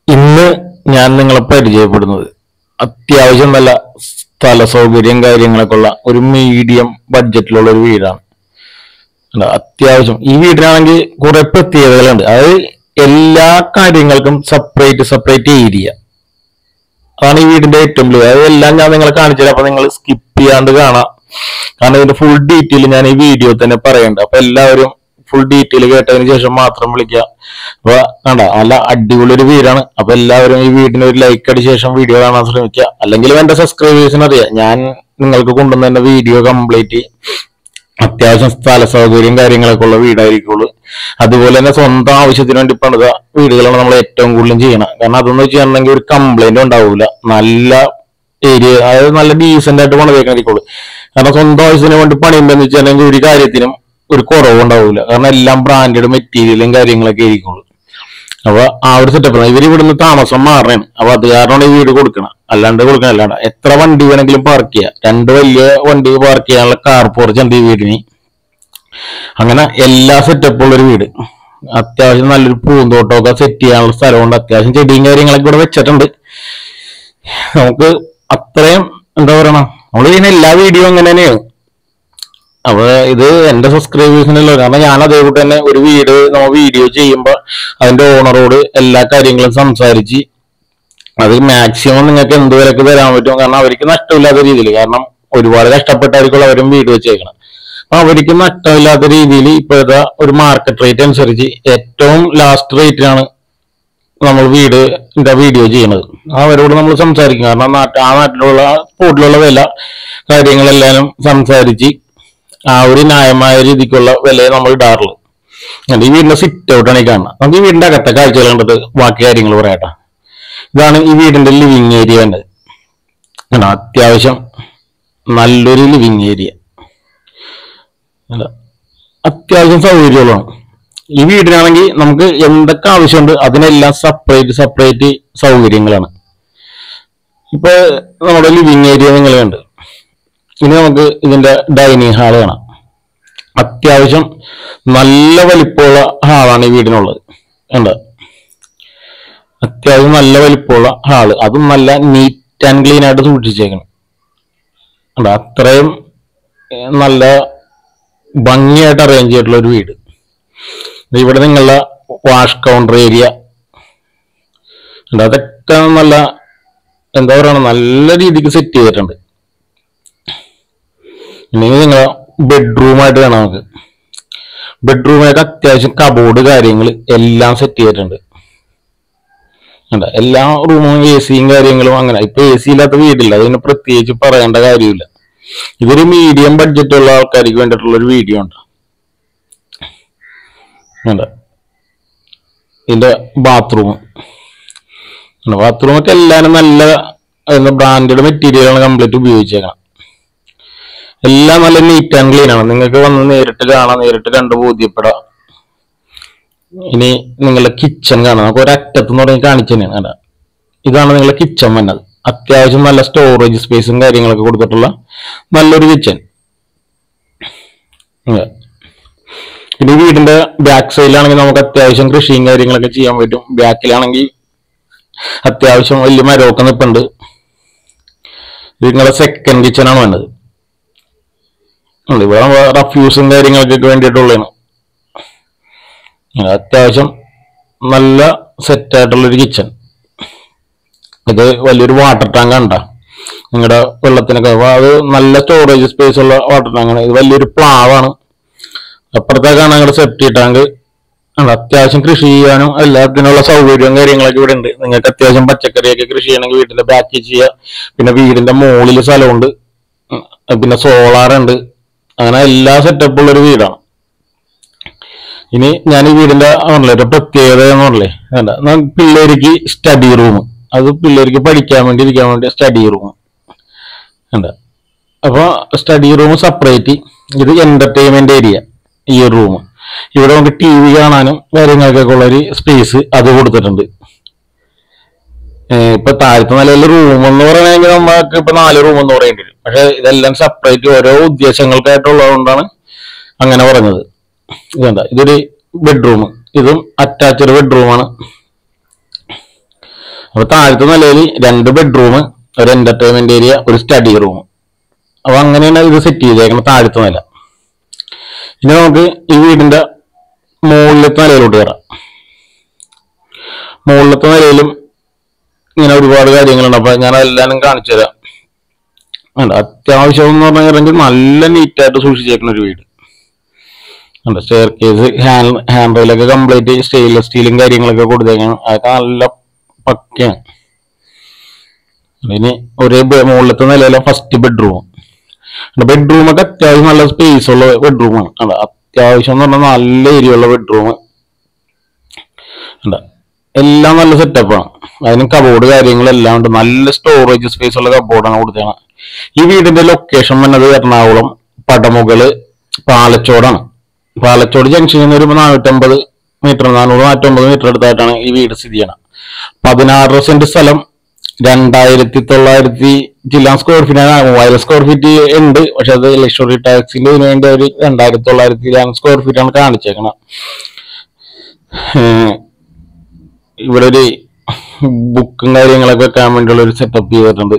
ഇന്ന് ഞാൻ നിങ്ങളെ പരിചയപ്പെടുന്നത് അത്യാവശ്യം നല്ല സ്ഥല സൗകര്യം കാര്യങ്ങളൊക്കെ ഉള്ള ഒരു മീഡിയം ബഡ്ജറ്റിലുള്ള ഒരു വീടാണ് അല്ല, അത്യാവശ്യം ഈ വീടിനാണെങ്കിൽ കുറെ പ്രത്യേകതകളുണ്ട് അതായത് എല്ലാ കാര്യങ്ങൾക്കും സെപ്പറേറ്റ് സെപ്പറേറ്റ് ഏരിയ അതാണ് ഈ വീടിന്റെ ഏറ്റവും വലിയ അതായത് എല്ലാം ഞാൻ നിങ്ങളെ കാണിച്ചു തരാം അപ്പൊ നിങ്ങൾ സ്കിപ്പ് ചെയ്യാണ്ട് കാണാം കാരണം ഇതിന്റെ ഫുൾ ഡീറ്റെയിൽ ഞാൻ ഈ വീഡിയോ തന്നെ പറയുന്നുണ്ട് അപ്പൊ എല്ലാവരും ഫുൾ ഡീറ്റെയിൽ കേട്ടതിന് ശേഷം മാത്രം വിളിക്കുക അപ്പൊ കണ്ട നല്ല അടിപൊളി ഒരു വീടാണ് അപ്പൊ എല്ലാവരും ഈ വീടിന് ഒരു ലൈക്ക് അടിച്ച ശേഷം വീഡിയോ കാണാൻ ശ്രമിക്കുക അല്ലെങ്കിൽ എന്റെ സബ്സ്ക്രൈബേഴ്സിന് അറിയാം ഞാൻ നിങ്ങൾക്ക് കൊണ്ടുവന്ന വീഡിയോ കംപ്ലീറ്റ് അത്യാവശ്യം സ്ഥല സൗകര്യം കാര്യങ്ങളൊക്കെ ഉള്ള വീടായിരിക്കുള്ളൂ അതുപോലെ തന്നെ സ്വന്തം ആവശ്യത്തിന് വേണ്ടി പണിത വീടുകളാണ് നമ്മൾ ഏറ്റവും കൂടുതലും ചെയ്യണം കാരണം അതെന്ന് വെച്ചിട്ടുണ്ടെങ്കിൽ ഒരു കംപ്ലൈന്റ് ഉണ്ടാവില്ല നല്ല ഏരിയ അതായത് നല്ല ഡീസെന്റ് ആയിട്ട് പണിതേക്കായിരിക്കുള്ളൂ കാരണം സ്വന്തം ആവശ്യത്തിന് വേണ്ടി പണിയുമ്പോൾ വെച്ചിട്ടുണ്ടെങ്കിൽ ഒരു കാര്യത്തിനും ഒരു കുറവ് ഉണ്ടാവില്ല കാരണം എല്ലാം ബ്രാൻഡഡ് മെറ്റീരിയലും കാര്യങ്ങളൊക്കെ ആയിരിക്കുള്ളൂ അപ്പൊ ആ ഒരു സെറ്റപ്പ് ഇവർ ഇവിടുന്ന് താമസം മാറണേണ് അപ്പൊ അത് കാരണമാണ് ഈ വീട് കൊടുക്കണം അല്ലാണ്ട് കൊടുക്കണം അല്ലാണ്ട് എത്ര വണ്ടി വേണമെങ്കിലും പാർക്ക് ചെയ്യാം രണ്ട് വലിയ വണ്ടി പാർക്ക് ചെയ്യാനുള്ള കാർ പോർച്ച് ഉണ്ട് ഈ വീടിന് അങ്ങനെ എല്ലാ സെറ്റപ്പുള്ള ഒരു വീട് അത്യാവശ്യം നല്ലൊരു പൂന്തോട്ടമൊക്കെ സെറ്റ് ചെയ്യാനുള്ള സ്ഥലമുണ്ട് അത്യാവശ്യം ചെടിയും കാര്യങ്ങളൊക്കെ ഇവിടെ വെച്ചിട്ടുണ്ട് നമുക്ക് അത്രയും എന്താ പറയണ നമ്മൾ ചെയ്യുന്ന എല്ലാ വീഡിയോ അങ്ങനെ തന്നെയാണ് അപ്പൊ ഇത് എന്റെ സബ്സ്ക്രൈബേഴ്സിനല്ല കാരണം ഞാൻ അതേപോലെ തന്നെ ഒരു വീട് നമ്മൾ വീഡിയോ ചെയ്യുമ്പോൾ അതിന്റെ ഓണറോട് എല്ലാ കാര്യങ്ങളും സംസാരിച്ച് അത് മാക്സിമം നിങ്ങൾക്ക് എന്ത് വിലക്ക് തരാൻ പറ്റും കാരണം അവർക്ക് നഷ്ടമില്ലാത്ത രീതിയിൽ കാരണം ഒരുപാട് കഷ്ടപ്പെട്ടായിരിക്കും അവരും വീട് വെച്ചേക്കണം അപ്പൊ അവർക്ക് നഷ്ടമില്ലാത്ത രീതിയിൽ ഇപ്പോഴത്തെ ഒരു മാർക്കറ്റ് റേറ്റ് അനുസരിച്ച് ഏറ്റവും ലാസ്റ്റ് റേറ്റിനാണ് നമ്മൾ വീട് വീഡിയോ ചെയ്യണത് അവരോട് നമ്മൾ സംസാരിക്കും കാരണം നാട്ട് ആ നാട്ടിലുള്ള സ്പോട്ടിലുള്ള വില കാര്യങ്ങളെല്ലാം സംസാരിച്ച് ആ ഒരു ന്യായമായ രീതിക്കുള്ള വിലയെ നമ്മൾ ഇടാറുള്ളൂ എന്നിട്ട് ഈ വീടിന്റെ സിറ്റ് ഔട്ടാണ് ഈ കാണുന്നത് നമുക്ക് ഈ വീടിന്റെ അകത്തെ കാഴ്ചകൾ കണ്ടിട്ട് ബാക്കി കാര്യങ്ങൾ പറയാട്ടോ ഇതാണ് ഈ വീടിന്റെ ലിവിങ് ഏരിയ വേണ്ടത് കണ്ടോ? അത്യാവശ്യം നല്ലൊരു ലിവിങ് ഏരിയ അത്യാവശ്യം സൗകര്യങ്ങളാണ് ഈ വീടിനാണെങ്കിൽ നമുക്ക് എന്തൊക്കെ ആവശ്യമുണ്ട് അതിനെല്ലാം സെപ്പറേറ്റ് സെപ്പറേറ്റ് സൗകര്യങ്ങളാണ് ഇപ്പൊ നമ്മുടെ ലിവിങ് ഏരിയ നിങ്ങൾ കണ്ട് ഇനി നമുക്ക് ഇതിന്റെ ഡൈനിങ് ഹാൾ കാണാം അത്യാവശ്യം നല്ല വലിപ്പമുള്ള ഹാളാണ് ഈ വീടിനുള്ളത് ഉണ്ട് അത്യാവശ്യം നല്ല വലിപ്പമുള്ള ഹാള് അതും നല്ല നീറ്റ് ആൻഡ് ക്ലീൻ ആയിട്ട് സൂക്ഷിച്ചേക്കണം ഉണ്ട് അത്രയും ഏർ, നല്ല ഭംഗിയായിട്ട് അറേഞ്ച് ചെയ്തിട്ടുള്ള ഒരു വീട് ദേ ഇവിടെ നിങ്ങളുടെ വാഷ് കൗണ്ടർ ഏരിയ ഉണ്ട് അതൊക്കെ നല്ല എന്താ പറയണ നല്ല രീതിക്ക് സെറ്റ് ചെയ്തിട്ടുണ്ട് ഇല്ലെങ്കിൽ നിങ്ങളെ ബെഡ്റൂമായിട്ട് വേണം നമുക്ക് ബെഡ്റൂമായിട്ട് അത്യാവശ്യം കബോർഡ് കാര്യങ്ങൾ എല്ലാം സെറ്റ് ചെയ്തിട്ടുണ്ട് ഉണ്ട് എല്ലാ റൂമും എ സിയും കാര്യങ്ങളും അങ്ങനെ ഇപ്പൊ എ സി ഇല്ലാത്ത വീടില്ല അതിന് പ്രത്യേകിച്ച് പറയേണ്ട കാര്യമില്ല ഇതൊരു മീഡിയം ബഡ്ജറ്റ് ഉള്ള ആൾക്കാർക്ക് വേണ്ടിയിട്ടുള്ള ഒരു വീഡിയോ ഉണ്ട് ഉണ്ട് ഇതിന്റെ ബാത്റൂം ബാത്റൂം ഒക്കെ എല്ലാവരും നല്ല ബ്രാൻഡഡ് മെറ്റീരിയലാണ് കംപ്ലീറ്റ് ഉപയോഗിച്ചേക്കണം എല്ലാം നല്ല നീറ്റ് ആൻഡ് ക്ലീൻ ആണ് നിങ്ങൾക്ക് വന്ന് നേരിട്ട് കാണാം നേരിട്ട് കണ്ട് ബോധ്യപ്പെടാം ഇനി നിങ്ങളുടെ കിച്ചൺ കാണാം നമുക്ക് ഒരറ്റത്ത് എന്ന് പറഞ്ഞ് കാണിച്ചു തന്നെയാണ് കണ്ടോ? ഇതാണ് നിങ്ങളുടെ കിച്ചൺ വന്നത് അത്യാവശ്യം നല്ല സ്റ്റോറേജ് സ്പേസും കാര്യങ്ങളൊക്കെ കൊടുത്തിട്ടുള്ള നല്ലൊരു കിച്ചൺ പിന്നെ ഈ വീടിന്റെ ബാക്ക് സൈഡിലാണെങ്കിൽ നമുക്ക് അത്യാവശ്യം കൃഷിയും കാര്യങ്ങളൊക്കെ ചെയ്യാൻ പറ്റും ബാക്കിലാണെങ്കിൽ അത്യാവശ്യം വലിയ മരമൊക്കെ നിൽപ്പുണ്ട് ഇത് നിങ്ങളുടെ സെക്കൻഡ് കിച്ചൺ ആണ് വേണ്ടത് ഉണ്ട്. ഇവിടെ റഫ്യൂസും കാര്യങ്ങൾക്കൊക്കെ വേണ്ടിയിട്ടുള്ളതാണ് അത്യാവശ്യം നല്ല സെറ്റ് ആയിട്ടുള്ളൊരു കിച്ചൺ ഇത് വലിയൊരു വാട്ടർ ടാങ്ക് ഉണ്ട നിങ്ങളുടെ വെള്ളത്തിനൊക്കെ അപ്പൊ അത് നല്ല സ്റ്റോറേജ് സ്പേസ് ഉള്ള വാട്ടർ ടാങ്കാണ് ഇത് വലിയൊരു പ്ലാവാണ് അപ്പുറത്തേക്കാണ് നിങ്ങളുടെ സെപ്റ്റി ടാങ്ക് ഉണ്ട്. അത്യാവശ്യം കൃഷി ചെയ്യാനും എല്ലാത്തിനുള്ള സൗകര്യവും കാര്യങ്ങളൊക്കെ ഇവിടെ ഉണ്ട് നിങ്ങൾക്ക് അത്യാവശ്യം പച്ചക്കറിയൊക്കെ കൃഷി ചെയ്യണമെങ്കിൽ വീട്ടിന്റെ ബാക്കിൽ ചെയ്യുക പിന്നെ വീടിന്റെ മുകളിൽ സ്ഥലമുണ്ട് ഉം. പിന്നെ സോളാർ ഉണ്ട് അങ്ങനെ എല്ലാ സെറ്റപ്പുള്ള ഒരു വീടാണ് ഇനി ഞാൻ ഈ വീടിന്റെ പറഞ്ഞില്ലേ ഒരു പ്രത്യേകത എന്ന് പറഞ്ഞില്ലേ വേണ്ട നമുക്ക് പിള്ളേർക്ക് സ്റ്റഡി റൂം അത് പിള്ളേർക്ക് പഠിക്കാൻ വേണ്ടി ഇരിക്കാൻ വേണ്ടി സ്റ്റഡി റൂം ഉണ്ട് അപ്പൊ സ്റ്റഡി റൂം സെപ്പറേറ്റ് ഇത് എന്റർടൈൻമെന്റ് ഏരിയ ഈ ഒരു റൂം ഇവിടെ നമുക്ക് ടി വി കാണാനും കാര്യങ്ങൾക്കൊക്കെ ഉള്ള ഒരു സ്പേസ് അത് കൊടുത്തിട്ടുണ്ട് ഏഹ് ഇപ്പൊ താഴത്തെ നിലയിൽ റൂം എന്ന് പറയണമെങ്കിൽ നമുക്ക് ഇപ്പൊ നാല് റൂം എന്ന് പറയേണ്ടി വരും പക്ഷെ ഇതെല്ലാം സെപ്പറേറ്റ് ഓരോ ഉദ്ദേശങ്ങൾക്കായിട്ടുള്ളത് അങ്ങനെ പറഞ്ഞത് ഇതുണ്ട ഇതൊരു ബെഡ്റൂം ഇതും അറ്റാച്ച്ഡ് ബെഡ്റൂമാണ് അപ്പൊ താഴത്തെ നിലയിൽ രണ്ട് ബെഡ്റൂം ഒരു എന്റർടൈൻമെന്റ് ഏരിയ ഒരു സ്റ്റഡി റൂം അപ്പൊ അങ്ങനെയാണ് ഇത് സെറ്റ് ചെയ്തേക്കുന്നത് താഴത്തെ നില ഇനി നമുക്ക് ഈ വീടിന്റെ മുകളിലത്തെ നിലയിലോട്ട് കയറാം മുകളിലത്തെ നിലയിലും ഇങ്ങനെ ഒരുപാട് കാര്യങ്ങളുണ്ട് അപ്പൊ ഞാൻ എല്ലാം കാണിച്ചു തരാം ഉണ്ട് അത്യാവശ്യം എന്ന് പറഞ്ഞിട്ടുണ്ടെങ്കിൽ നല്ല നീറ്റായിട്ട് സൂക്ഷിച്ചേക്കുന്ന ഒരു വീട് ഉണ്ട് സ്റ്റെയർ കേസ് ഹാൻഡ് ഹാൻഡ് റെയിലൊക്കെ കംപ്ലീറ്റ് സ്റ്റെയിൻലെസ് സ്റ്റീലും കാര്യങ്ങളൊക്കെ കൊടുത്തേക്കാണ് അതൊക്കെ നല്ല പക്കയാണ് ഇനി ഒരു ബെ- മുകളിലത്തെ നിലയിലെ ഫസ്റ്റ് ബെഡ്റൂം ബെഡ്റൂം ഒക്കെ അത്യാവശ്യം നല്ല സ്പേസ് ഉള്ള ബെഡ്റൂമാണ് ഉണ്ട് അത്യാവശ്യം എന്ന് പറഞ്ഞാൽ നല്ല ഏരിയ ഉള്ള ബെഡ്റൂം ഉണ്ട് എല്ലാം നല്ല സെറ്റപ്പാണ് അതിന് കബോർഡ് കാര്യങ്ങളെല്ലാം ഉണ്ട് നല്ല സ്റ്റോറേജ് സ്പേസ് ഉള്ള കബോർഡാണ് കൊടുത്തതാണ് ഈ വീടിന്റെ ലൊക്കേഷൻ വന്നത് എറണാകുളം പടമുകള് പാലച്ചോടാണ് പാലച്ചോട് ജംഗ്ഷനിൽ നിന്ന് ഒരു നാനൂറ്റമ്പത് മീറ്റർ നാനൂറ് നാനൂറ്റമ്പത് മീറ്റർ അടുത്തായിട്ടാണ് ഈ വീട് സ്ഥിതി ചെയ്യണം പതിനാറ് സെന്റ് സ്ഥലം രണ്ടായിരത്തി തൊള്ളായിരത്തി ജില്ലാ സ്ക്വയർ ഫീറ്റ് മൂവായിരം സ്ക്വയർ ഫീറ്റ് ഉണ്ട് പക്ഷെ അത് ലക്ഷറി ടാക്സിന്റെ ഇതിനു വേണ്ടി ഒരു രണ്ടായിരത്തി തൊള്ളായിരത്തി സ്ക്വയർ ഫീറ്റ് ആണ് കാണിച്ചേക്കണം ഏഹ് ഇവിടെ ഒരു ബുക്കും കാര്യങ്ങളൊക്കെ വെക്കാൻ വേണ്ടിയുള്ള ഒരു സെറ്റപ്പ് ചെയ്തിട്ടുണ്ട്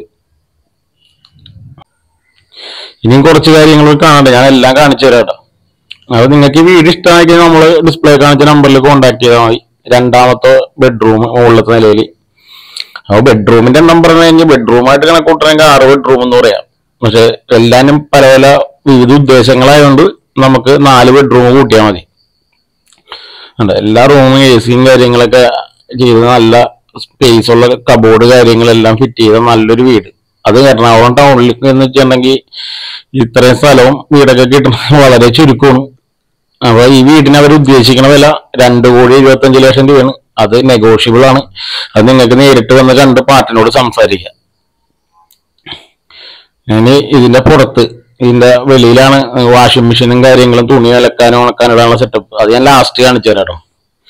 ഇനിയും കുറച്ച് കാര്യങ്ങൾ കാണണ്ട ഞാൻ എല്ലാം കാണിച്ചു തരാം കേട്ടോ അത് നിങ്ങൾക്ക് ഈ വീട് ഇഷ്ടമായി കഴിഞ്ഞാൽ നമ്മൾ ഡിസ്പ്ലേ കാണിച്ച നമ്പറിൽ കോൺടാക്ട് ചെയ്താൽ മതി രണ്ടാമത്തെ ബെഡ്റൂം മുകളിലത്തെ നിലയിൽ അപ്പോൾ ബെഡ്റൂമിന്റെ എണ്ണം പറഞ്ഞു കഴിഞ്ഞാൽ ബെഡ്റൂമായിട്ട് കണക്കൂട്ടണമെങ്കിൽ ആറ് ബെഡ്റൂം എന്ന് പറയാം പക്ഷെ എല്ലാനും പല പല വിവിധ ഉദ്ദേശങ്ങളായതുകൊണ്ട് നമുക്ക് നാല് ബെഡ്റൂം കൂട്ടിയാൽ മതി ഉണ്ട് എല്ലാ റൂമും എ സിയും കാര്യങ്ങളൊക്കെ ചെയ്ത് നല്ല സ്പേസ് ഉള്ള കബോർഡ് കാര്യങ്ങളെല്ലാം ഫിറ്റ് ചെയ്ത നല്ലൊരു വീട് അത് എറണാകുളം ടൗണിൽ എന്ന് വെച്ചിട്ടുണ്ടെങ്കിൽ ഇത്രയും സ്ഥലവും വീടൊക്കെ കിട്ടുന്നത് വളരെ ചുരുക്കമാണ് അപ്പൊ ഈ വീടിന് അവർ ഉദ്ദേശിക്കുന്ന വില രണ്ട് കോടി എഴുപത്തഞ്ച് ലക്ഷം രൂപയാണ് അത് നെഗോഷ്യബിൾ ആണ് അത് നിങ്ങൾക്ക് നേരിട്ട് വന്ന് കണ്ട് പാർട്ടിനോട് സംസാരിക്കാം ഇനി ഇതിന്റെ പുറത്ത് ഇതിന്റെ വെളിയിലാണ് വാഷിംഗ് മെഷീനും കാര്യങ്ങളും തുണി അലക്കാനും ഉണക്കാനും ഇടാനുള്ള സെറ്റപ്പ് അത് ഞാൻ ലാസ്റ്റ് കാണിച്ചു തരാം കേട്ടോ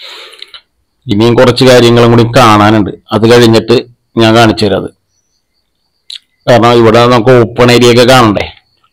ഇനിയും കുറച്ച് കാര്യങ്ങളും കൂടി കാണാനുണ്ട് അത് കഴിഞ്ഞിട്ട് ഞാൻ കാണിച്ചു തരാം അത് കാരണം ഇവിടെ നമുക്ക് ഓപ്പൺ ഏരിയ ഒക്കെ കാണണ്ടേ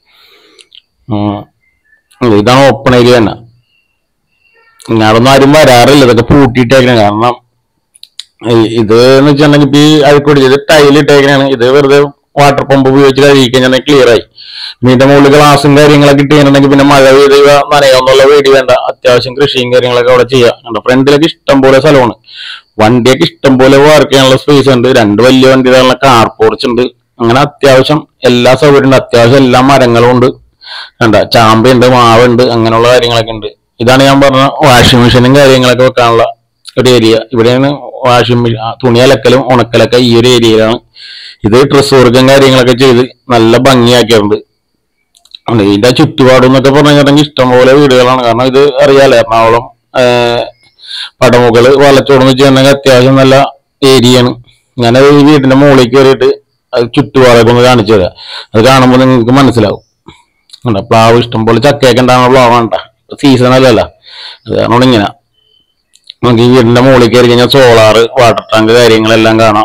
ഉം. ഇതാണ് ഓപ്പൺ ഏരിയ തന്നെ ഞാനൊന്നും ആരും വരാറില്ല ഇതൊക്കെ പൂട്ടിയിട്ടേക്കണേ കാരണം ഈ- ഇത് എന്ന് വെച്ചിട്ടുണ്ടെങ്കിൽ ഇപ്പൊ ഈ അഴിക്കൂടി ഇത് ടൈൽ ഇട്ടേക്കണാണ് ഇത് വെറുതെ വാട്ടർ പമ്പ് ഉപയോഗിച്ച് കഴുകി കഴിഞ്ഞാൽ ക്ലിയർ ആയി ഇതിന്റെ മുകളിൽ ഗ്ലാസും കാര്യങ്ങളൊക്കെ ഇട്ട് കഴിഞ്ഞിട്ടുണ്ടെങ്കിൽ പിന്നെ മഴ പെയ്ത് ഇവ നനയാന്നുള്ള പേടി വേണ്ട അത്യാവശ്യം കൃഷിയും കാര്യങ്ങളൊക്കെ അവിടെ ചെയ്യാം കണ്ടോ ഫ്രണ്ടിലേക്ക് ഇഷ്ടം പോലെ സ്ഥലമാണ് വണ്ടിയൊക്കെ ഇഷ്ടം പോലെ പാർക്ക് ചെയ്യാനുള്ള സ്പേസ് ഉണ്ട് രണ്ട് വലിയ വണ്ടികളുള്ള കാർ പോർച്ച് ഉണ്ട് അങ്ങനെ അത്യാവശ്യം എല്ലാ സൗകര്യം ഉണ്ട് അത്യാവശ്യം എല്ലാ മരങ്ങളും ഉണ്ട് കണ്ട ചാമ്പയുണ്ട് മാവുണ്ട് അങ്ങനെയുള്ള കാര്യങ്ങളൊക്കെ ഉണ്ട് ഇതാണ് ഞാൻ പറഞ്ഞ വാഷിംഗ് മെഷീനും കാര്യങ്ങളൊക്കെ വെക്കാനുള്ള ഒരു ഏരിയ ഇവിടെയാണ് വാഷിംഗ് മെഷീൻ തുണി അലക്കലും ഉണക്കലൊക്കെ ഈ ഒരു ഏരിയയിലാണ് ഇത് ഡ്രസ് വർക്കും കാര്യങ്ങളൊക്കെ ചെയ്ത് നല്ല ഭംഗിയാക്കിയിട്ടുണ്ട് ഉണ്ട്. ഇതിന്റെ ചുറ്റുപാടും എന്നൊക്കെ പറഞ്ഞു കഴിഞ്ഞിട്ടുണ്ടെങ്കിൽ ഇഷ്ടംപോലെ വീടുകളാണ് കാരണം ഇത് അറിയാലോ എറണാകുളം ആഹ് പടമുകള് വളച്ചോടെന്ന് വെച്ചിട്ടുണ്ടെങ്കിൽ അത്യാവശ്യം നല്ല ഏരിയയാണ് ഞാനത് ഈ വീടിന്റെ മുകളിൽ കയറിയിട്ട് അത് ചുറ്റുപാടൊക്കെ ഒന്ന് കാണിച്ചു തരാം അത് കാണുമ്പോൾ നിങ്ങൾക്ക് മനസ്സിലാവും കണ്ടോ പ്ലാവ് ഇഷ്ടംപോലെ ചക്കയൊക്കെ ഉണ്ടാകുന്ന പ്ലാവാണ് കേട്ടോ സീസൺ അല്ലല്ല അത് കാരണം ഇങ്ങനെ നമുക്ക് ഈ വീടിന്റെ മുകളിൽ കയറി കഴിഞ്ഞാൽ സോളാറ് വാട്ടർ ടാങ്ക് കാര്യങ്ങളെല്ലാം കാണാം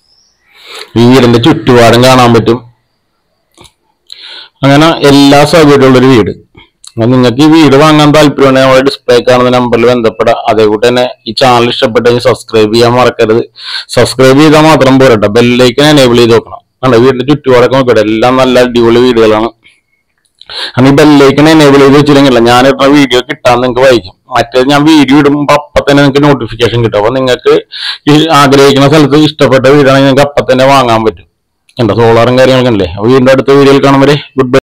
ഈ വീടിന്റെ ചുറ്റുപാടും കാണാൻ പറ്റും അങ്ങനെ എല്ലാ സൗകര്യമുള്ള ഒരു വീട് അപ്പൊ നിങ്ങൾക്ക് ഈ വീട് വാങ്ങാൻ താല്പര്യമുണ്ടെങ്കിൽ നമ്മുടെ ഡിസ്പ്ലേ കാണുന്ന നമ്പറിൽ ബന്ധപ്പെടാം അതേകൂട്ട് തന്നെ ഈ ചാനൽ ഇഷ്ടപ്പെട്ടെങ്കിൽ സബ്സ്ക്രൈബ് ചെയ്യാൻ മറക്കരുത് സബ്സ്ക്രൈബ് ചെയ്താൽ മാത്രം പോരട്ടെ ബെല്ലേക്ക് എനേബിൾ ചെയ്ത് നോക്കണം കണ്ടോ വീടിന്റെ ചുറ്റുപാടൊക്കെ നോക്കട്ടെ എല്ലാം നല്ല അടിപൊളി വീടുകളാണ് കാരണം ഈ ബെല്ലേക്ക് എനേബിൾ ചെയ്ത് വെച്ചില്ലെങ്കില്ല ഞാൻ ഇടുന്ന വീഡിയോ കിട്ടാൻ നിങ്ങൾക്ക് വൈകും മറ്റേത് ഞാൻ വീഡിയോ ഇടുമ്പോൾ അപ്പൊ തന്നെ നിങ്ങൾക്ക് നോട്ടിഫിക്കേഷൻ കിട്ടും അപ്പൊ നിങ്ങൾക്ക് ഈ ആഗ്രഹിക്കുന്ന സ്ഥലത്ത് ഇഷ്ടപ്പെട്ട വീടാണെങ്കിൽ നിങ്ങൾക്ക് അപ്പൊ തന്നെ വാങ്ങാൻ പറ്റും കണ്ടോ സോളാറും കാര്യങ്ങളൊക്കെ ഉണ്ടല്ലേ അപ്പൊ വീടിന്റെ അടുത്ത വീഡിയോയിൽ കാണുമ്പോൾ ഗുഡ് ബൈ